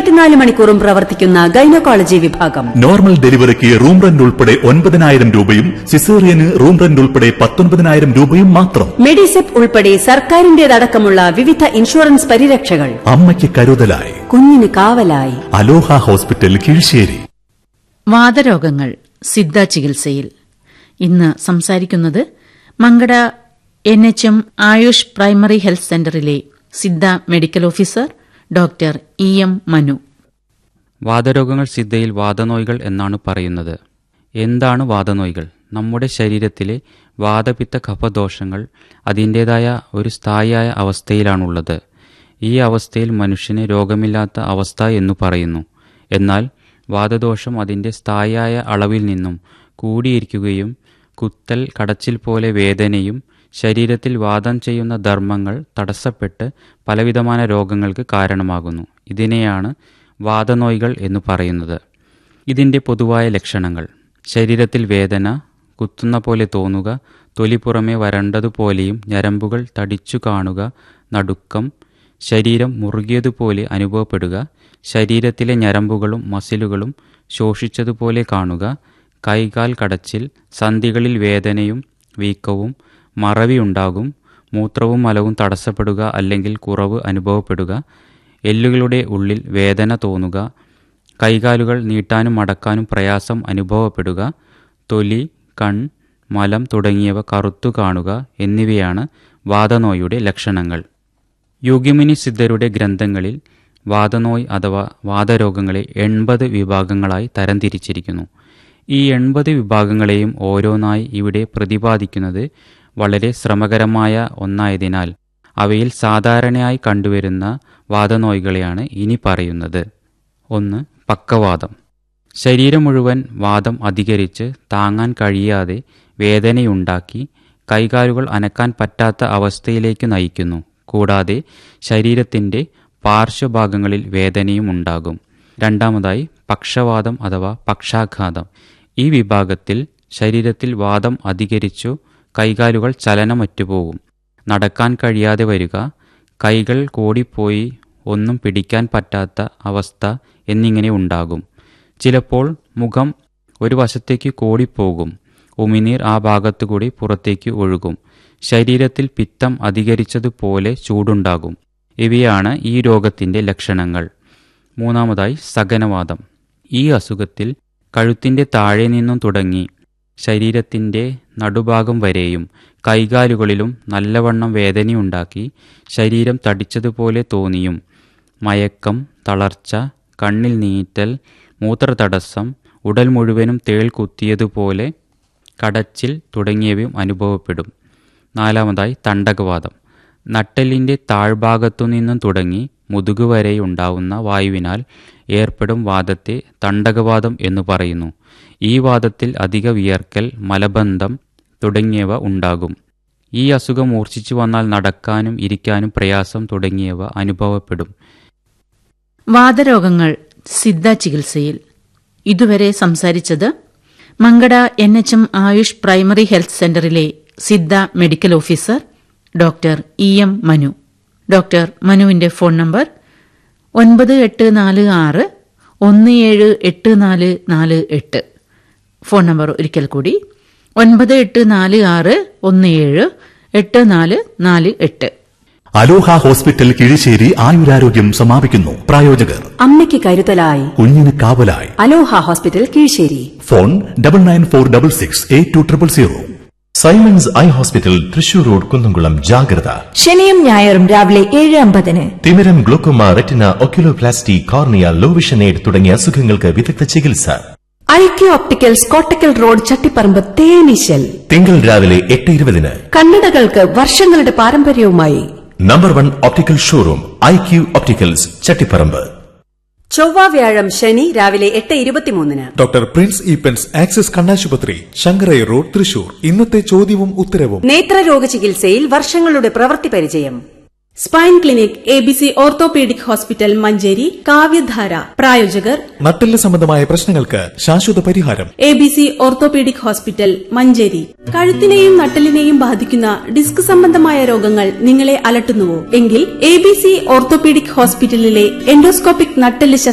ഇരുപത്തിനാല് മണിക്കൂറും പ്രവർത്തിക്കുന്ന ഗൈനക്കോളജി വിഭാഗം നോർമൽ ഡെലിവറിക്ക് റൂം റെന്റ് ഉൾപ്പെടെ ഒൻപതിനായിരം രൂപയും സിസേറിയന് റൂം റെന്റ് ഉൾപ്പെടെ പത്തൊൻപതിനായിരം രൂപയും മാത്രം മെഡിസെപ് ഉൾപ്പെടെ സർക്കാരിന്റേതടക്കമുള്ള വിവിധ ഇൻഷുറൻസ് പരിരക്ഷകൾ അമ്മയ്ക്ക് കരുതലായി കുഞ്ഞിന് കാവലായി അലോഹ ഹോസ്പിറ്റൽ കീഴ്ശേരി വാതരോഗങ്ങൾ സിദ്ധ ചികിത്സയിൽ ഇന്ന് സംസാരിക്കുന്നത് Mankada N H M Ayush primary health സെന്ററിലെ Siddha medical officer doctor E M Manu വാതരോഗങ്ങൾ സിദ്ധയിൽ വാതനോയ്കൾ എന്നാണ് പറയുന്നത് എന്താണ് വാതനോയ്കൾ നമ്മുടെ ശരീരത്തിലെ വാതപിത്ത കഫദോഷങ്ങൾ അതിൻ്റേതായ ഒരു സ്ഥായിയായ അവസ്ഥയിലാണുള്ളത് ഈ അവസ്ഥയിൽ മനുഷ്യന് രോഗമില്ലാത്ത അവസ്ഥ എന്നു പറയുന്നു എന്നാൽ വാതദോഷം അതിൻ്റെ സ്ഥായിയായ അളവിൽ നിന്നും കൂടിയിരിക്കുകയും കുത്തൽ കടച്ചിൽ പോലെ വേദനയും ശരീരത്തിൽ വാദം ചെയ്യുന്ന ധർമ്മങ്ങൾ തടസ്സപ്പെട്ട് പലവിധമായ രോഗങ്ങൾക്ക് കാരണമാകുന്നു ഇതിനെയാണ് വാതനോയ്കൾ എന്ന് പറയുന്നത് ഇതിൻ്റെ പൊതുവായ ലക്ഷണങ്ങൾ ശരീരത്തിൽ വേദന കുത്തുന്ന പോലെ തോന്നുക തൊലി പുറമെ വരണ്ടതുപോലെയും ഞരമ്പുകൾ തടിച്ചു കാണുക നടുക്കം ശരീരം മുറുകിയതുപോലെ അനുഭവപ്പെടുക ശരീരത്തിലെ ഞരമ്പുകളും മസിലുകളും ശോഷിച്ചതുപോലെ കാണുക കൈകാൽ കടച്ചിൽ സന്ധികളിൽ വേദനയും വീക്കവും മറവിയുണ്ടാകും മൂത്രവും മലവും തടസ്സപ്പെടുക അല്ലെങ്കിൽ കുറവ് അനുഭവപ്പെടുക എല്ലുകളുടെ ഉള്ളിൽ വേദന തോന്നുക കൈകാലുകൾ നീട്ടാനും മടക്കാനും പ്രയാസം അനുഭവപ്പെടുക തൊലി കൺ മലം തുടങ്ങിയവ കറുത്തു കാണുക എന്നിവയാണ് വാതനോയുടെ ലക്ഷണങ്ങൾ യുഗിമിനി സിദ്ധരുടെ ഗ്രന്ഥങ്ങളിൽ വാതനോയ് അഥവാ വാതരോഗങ്ങളെ എൺപത് വിഭാഗങ്ങളായി തരംതിരിച്ചിരിക്കുന്നു ഈ എൺപത് വിഭാഗങ്ങളെയും ഓരോന്നായി ഇവിടെ പ്രതിപാദിക്കുന്നത് വളരെ ശ്രമകരമായ ഒന്നായതിനാൽ അവയിൽ സാധാരണയായി കണ്ടുവരുന്ന വാതനോയ്കളെയാണ് ഇനി പറയുന്നത് ഒന്ന് പക്കവാദം ശരീരം മുഴുവൻ വാദം അധികരിച്ച് താങ്ങാൻ കഴിയാതെ വേദനയുണ്ടാക്കി കൈകാലുകൾ അനക്കാൻ പറ്റാത്ത അവസ്ഥയിലേക്ക് നയിക്കുന്നു കൂടാതെ ശരീരത്തിൻ്റെ പാർശ്വഭാഗങ്ങളിൽ വേദനയും ഉണ്ടാകും രണ്ടാമതായി പക്ഷവാദം അഥവാ പക്ഷാഘാതം ഈ വിഭാഗത്തിൽ ശരീരത്തിൽ വാദം അധികരിച്ചു കൈകാലുകൾ ചലനമറ്റുപോകും നടക്കാൻ കഴിയാതെ വരിക കൈകൾ കൂടിപ്പോയി ഒന്നും പിടിക്കാൻ പറ്റാത്ത അവസ്ഥ എന്നിങ്ങനെ ഉണ്ടാകും ചിലപ്പോൾ മുഖം ഒരു വശത്തേക്ക് കൂടിപ്പോകും ഉമിനീർ ആ ഭാഗത്തുകൂടി പുറത്തേക്ക് ഒഴുകും ശരീരത്തിൽ പിത്തം അധികരിച്ചതുപോലെ ചൂടുണ്ടാകും ഇവയാണ് ഈ രോഗത്തിൻ്റെ ലക്ഷണങ്ങൾ മൂന്നാമതായി സകനവാദം ഈ അസുഖത്തിൽ കഴുത്തിൻ്റെ താഴെ നിന്നും തുടങ്ങി ശരീരത്തിൻ്റെ നടുഭാഗം വരെയും കൈകാലുകളിലും നല്ലവണ്ണം വേദനയുണ്ടാക്കി ശരീരം തടിച്ചതുപോലെ തോന്നിയും മയക്കം തളർച്ച കണ്ണിൽ നീറ്റൽ മൂത്രതടസ്സം ഉടൽ മുഴുവനും തേൾ കുത്തിയതുപോലെ കടച്ചിൽ തുടങ്ങിയവയും അനുഭവപ്പെടും നാലാമതായി തണ്ടകവാദം നട്ടെല്ലിൻ്റെ താഴ്ഭാഗത്തു നിന്നും തുടങ്ങി മുതുകു വരെ ഉണ്ടാവുന്ന വായുവിനാൽ ഏർപ്പെടും വാദത്തെ തണ്ടകവാദം എന്നു പറയുന്നു ഈ വാദത്തിൽ അധിക വിയർക്കൽ മലബന്ധം തുടങ്ങിയവ ഉണ്ടാകും ഈ അസുഖം മൂർച്ഛിച്ചു വന്നാൽ നടക്കാനും ഇരിക്കാനും പ്രയാസം തുടങ്ങിയവ അനുഭവപ്പെടും വാതരോഗങ്ങൾ സിദ്ധ ചികിത്സയിൽ ഇതുവരെ സംസാരിച്ചത് Mankada N H M Ayush primary health സെന്ററിലെ Siddha medical officer doctor E M Manu doctor മനുവിന്റെ ഫോൺ നമ്പർ ഒൻപത് എട്ട് നാല് ആറ് ഒന്ന് ഏഴ് എട്ട് നാല് നാല് എട്ട് ഫോൺ നമ്പർ ഒരിക്കൽ കൂടി ഒൻപത് എട്ട് നാല് ആറ് ഒന്ന് ഏഴ് എട്ട് നാല് നാല് എട്ട് അലോഹ ഹോസ്പിറ്റൽ കിഴിശ്ശേരി ആയുരാരോഗ്യം സമാപിക്കുന്നു പ്രായോജകർ അമ്മയ്ക്ക് കരുതലായി കുഞ്ഞിന് കാവലായി Aloha hospital Keezhissery phone double nine four double six eight two triple zero Simons eye hospital Thrissur road Kunnamkulam ജാഗ്രത ശനിയും ഞായറും രാവിലെ ഏഴ് അമ്പതിന് തിമിരം glaucoma retina oculoplasty cornea low vision aid തുടങ്ങിയ അസുഖങ്ങൾക്ക് വിദഗ്ധ ചികിത്സ I Q opticals Kottakkal road Chattiparamba തേനീശൽ തിങ്കൾ രാവിലെ എട്ട് ഇരുപതിന് കണ്ണടകൾക്ക് വർഷങ്ങളുടെ പാരമ്പര്യവുമായി number one optical showroom I Q opticals Chattiparamba ചൊവ്വ വ്യാഴം ശനി രാവിലെ എട്ട് ഇരുപത്തിമൂന്നിന് ഡോക്ടർ പ്രിൻസ് ഈപ്പൻസ് ആക്സിസ് കണ്ണാശുപത്രി ശങ്കരൈ റോഡ് തൃശൂർ ഇന്നത്തെ ചോദ്യവും ഉത്തരവും നേത്രരോഗ ചികിത്സയിൽ വർഷങ്ങളുടെ പ്രവൃത്തി പരിചയം spine clinic A B C orthopaedic hospital Manjeri Kavyadhara പ്രായോജകർ നട്ടെല്ല് സംബന്ധമായ പ്രശ്നങ്ങൾക്ക് ശാശ്വത പരിഹാരം A B C orthopaedic hospital Manjeri കഴുത്തിനെയും നട്ടലിനെയും ബാധിക്കുന്ന ഡിസ്ക് സംബന്ധമായ രോഗങ്ങൾ നിങ്ങളെ അലട്ടുന്നുവോ എങ്കിൽ എ ബി സി ഓർത്തോപീഡിക് ഹോസ്പിറ്റലിലെ എൻഡോസ്കോപ്പിക് നട്ടെല്ല്